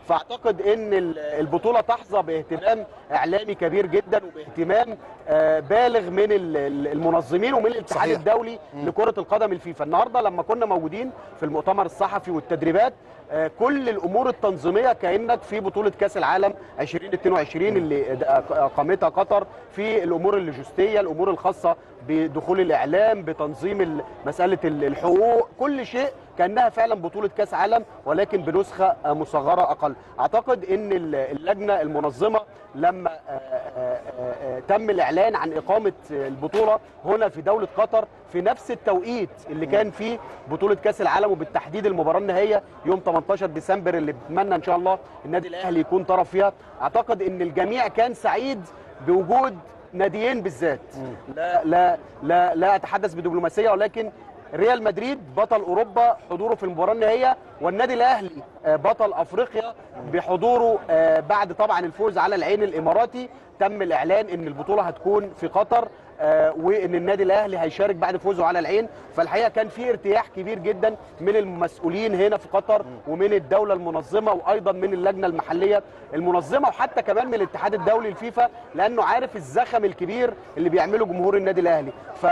فاعتقد ان ال- البطوله تحظى باهتمام اعلامي كبير جدا وباهتمام آه، بالغ من ال- ال- المنظمين ومن الاتحاد صحيح. الدولي لكره القدم الفيفا النهارده لما كنا موجودين في المؤتمر الصحفي والتدريبات آه، كل الامور التنظيميه كانك في بطوله كاس العالم 2022 اللي د- اقامتها قطر في الامور اللوجستيه الامور الخاصه بدخول الاعلام بتنظيم ال- مساله ال- الحقوق كل شيء كانها فعلا بطوله كاس عالم ولكن بنسخه آه، مصغره اقل اعتقد ان ال- اللجنه المنظمه لما آه، آه، آه، آه، تم الاعلان عن اقامه البطوله هنا في دوله قطر في نفس التوقيت اللي كان فيه بطوله كاس العالم وبالتحديد المباراه النهائيه يوم 18 ديسمبر اللي بتمنى ان شاء الله النادي الاهلي يكون طرف فيها اعتقد ان الجميع كان سعيد بوجود ناديين بالذات لا لا لا لا اتحدث بدبلوماسيه ولكن ريال مدريد بطل اوروبا حضوره في المباراه النهائيه والنادي الاهلي آه، بطل افريقيا بحضوره آه، بعد طبعا الفوز على العين الاماراتي تم الاعلان ان البطوله هتكون في قطر آه، وان النادي الاهلي هيشارك بعد فوزه على العين فالحقيقه كان في ارتياح كبير جدا من المسؤولين هنا في قطر ومن الدوله المنظمه وايضا من اللجنه المحليه المنظمه وحتى كمان من الاتحاد الدولي الفيفا لانه عارف الزخم الكبير اللي بيعمله جمهور النادي الاهلي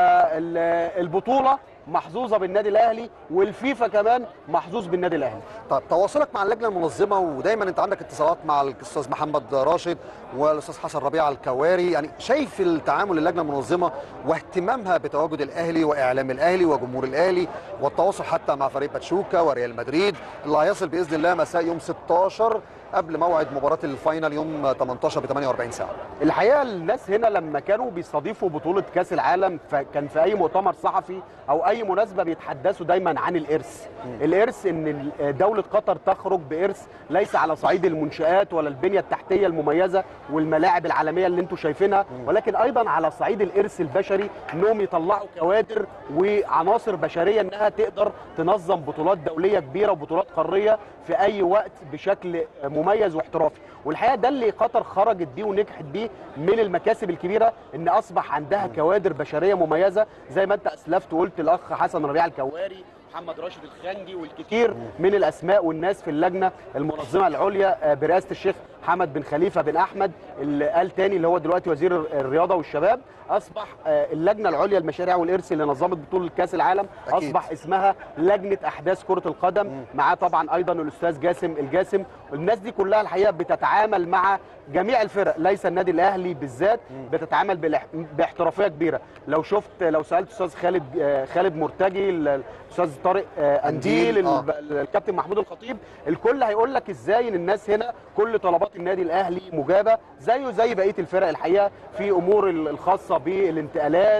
فالبطوله محظوظه بالنادي الاهلي والفيفا كمان محظوظ بالنادي الاهلي طب تواصلك مع اللجنه المنظمه ودايما انت عندك اتصالات مع الاستاذ محمد راشد والاستاذ حسن ربيع الكواري يعني شايف التعامل اللجنه المنظمه واهتمامها بتواجد الاهلي واعلام الاهلي وجمهور الاهلي والتواصل حتى مع فريق باتشوكا وريال مدريد اللي هيصل باذن الله مساء يوم 16 قبل موعد مباراه الفاينل يوم 18 ب 48 ساعه الحقيقه الناس هنا لما كانوا بيستضيفوا بطوله كاس العالم فكان في اي مؤتمر صحفي او اي مناسبه بيتحدثوا دايما عن الارث الارث ان ال- دوله قطر تخرج بارث ليس على صعيد المنشات ولا البنيه التحتيه المميزه والملاعب العالميه اللي انتم شايفينها ولكن ايضا على صعيد الارث البشري انهم يطلعوا كوادر وعناصر بشريه انها تقدر تنظم بطولات دوليه كبيره وبطولات قاريه في اي وقت بشكل مميز واحترافي والحقيقه ده اللي قطر خرجت بيه ونجحت بيه من المكاسب الكبيره ان اصبح عندها كوادر بشريه مميزه زي ما انت اسلفت وقلت الاخ حسن ربيع الكواري محمد راشد الخنجي والكثير من الاسماء والناس في اللجنه المنظمه العليا آه، برئاسه الشيخ حمد بن خليفه بن احمد اللي قال تاني اللي هو دلوقتي وزير الرياضه والشباب اصبح آه، اللجنه العليا المشاريع والارث اللي نظمت بطوله كاس العالم أكيد. اصبح اسمها لجنه احداث كره القدم معاه طبعا ايضا الاستاذ جاسم الجاسم الناس دي كلها الحقيقه بتتعامل مع جميع الفرق ليس النادي الاهلي بالذات بتتعامل بالاح- باحترافيه كبيره لو شفت لو سالت استاذ خالد آه، خالد مرتجي ال- الاستاذ طارق آه، قنديل، انديل آه. الب- الكابتن محمود الخطيب الكل هيقول لك ازاي ان الناس هنا كل طلبات النادي الاهلي مجابه زيه زي بقيه الفرق الحقيقه في امور ال- الخاصه بالانتقالات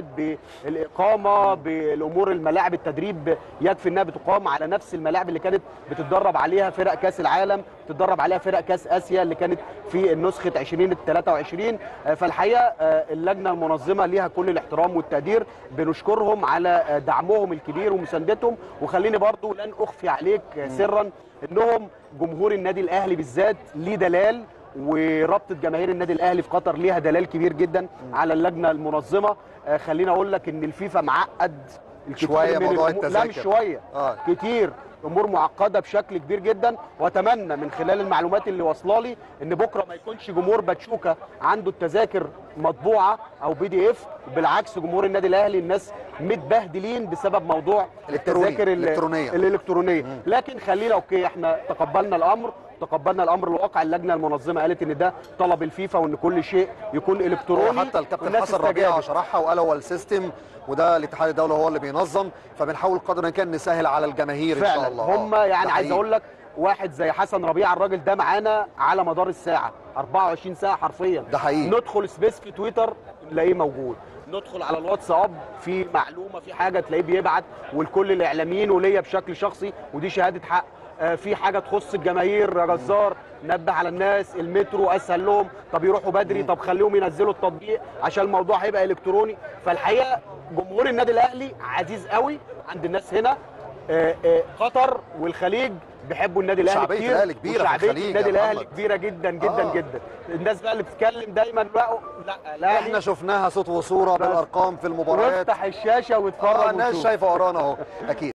بالاقامه بالامور الملاعب التدريب يكفي انها بتقام على نفس الملاعب اللي كانت بتتدرب عليها فرق كاس العالم بتتدرب عليها فرق كاس اسيا اللي كانت في نسخه 2023 آه، فالحقيقه آه، اللجنه المنظمه ليها كل الاحترام والتقدير بنشكرهم على آه، دعمهم الكبير ومساندتهم وخليني برضو لن اخفي عليك آه، سرا انهم جمهور النادي الاهلي بالذات ليه دلال ورابطه جماهير النادي الاهلي في قطر ليها دلال كبير جدا على اللجنه المنظمه آه، خليني اقول لك ان الفيفا معقد الكثير شوية من موضوع الأمور- لا التذاكر. مش شويه آه. كتير امور معقده بشكل كبير جدا واتمنى من خلال المعلومات اللي واصله لي ان بكره ما يكونش جمهور باتشوكا عنده التذاكر مطبوعه او بي دي اف بالعكس جمهور النادي الاهلي الناس متبهدلين بسبب موضوع إلكتروني، التذاكر ال- إلكترونية. الالكترونيه لكن خلينا اوكي احنا تقبلنا الامر تقبلنا الامر الواقع اللجنه المنظمه قالت ان ده طلب الفيفا وان كل شيء يكون الكتروني وحتى الكابتن والناس حسن ربيع استجابت. شرحها وقال هو السيستم وده الاتحاد الدولي هو اللي بينظم فبنحاول قدر الامكان نسهل على الجماهير ان شاء فعلا الله هم آه، يعني ده عايز حقيقي. اقول لك واحد زي حسن ربيع الراجل ده معانا على مدار الساعه 24 ساعه حرفيا ده حقيقي. ندخل سبيس في تويتر نلاقيه موجود ندخل على الواتساب في معلومه في حاجه تلاقيه بيبعت ولكل الاعلاميين وليا بشكل شخصي ودي شهاده حق آه، في حاجه تخص الجماهير يا جزار نبه على الناس المترو اسهل لهم طب يروحوا بدري طب خليهم ينزلوا التطبيق عشان الموضوع هيبقى الكتروني فالحقيقه جمهور النادي الاهلي عزيز قوي عند الناس هنا آه، آه، قطر والخليج بيحبوا النادي الاهلي شعبية كتير الأهلي كبيرة في وشعبية الخليج النادي يا الاهلي محمد. كبيره جدا جدا آه. جدا الناس بقى اللي بتتكلم دايما لا لا الاهلي احنا شفناها صوت وصوره بالارقام في المباريات وافتح الشاشه واتفرج آه الناس وشوف. شايفه ورانا اهو اكيد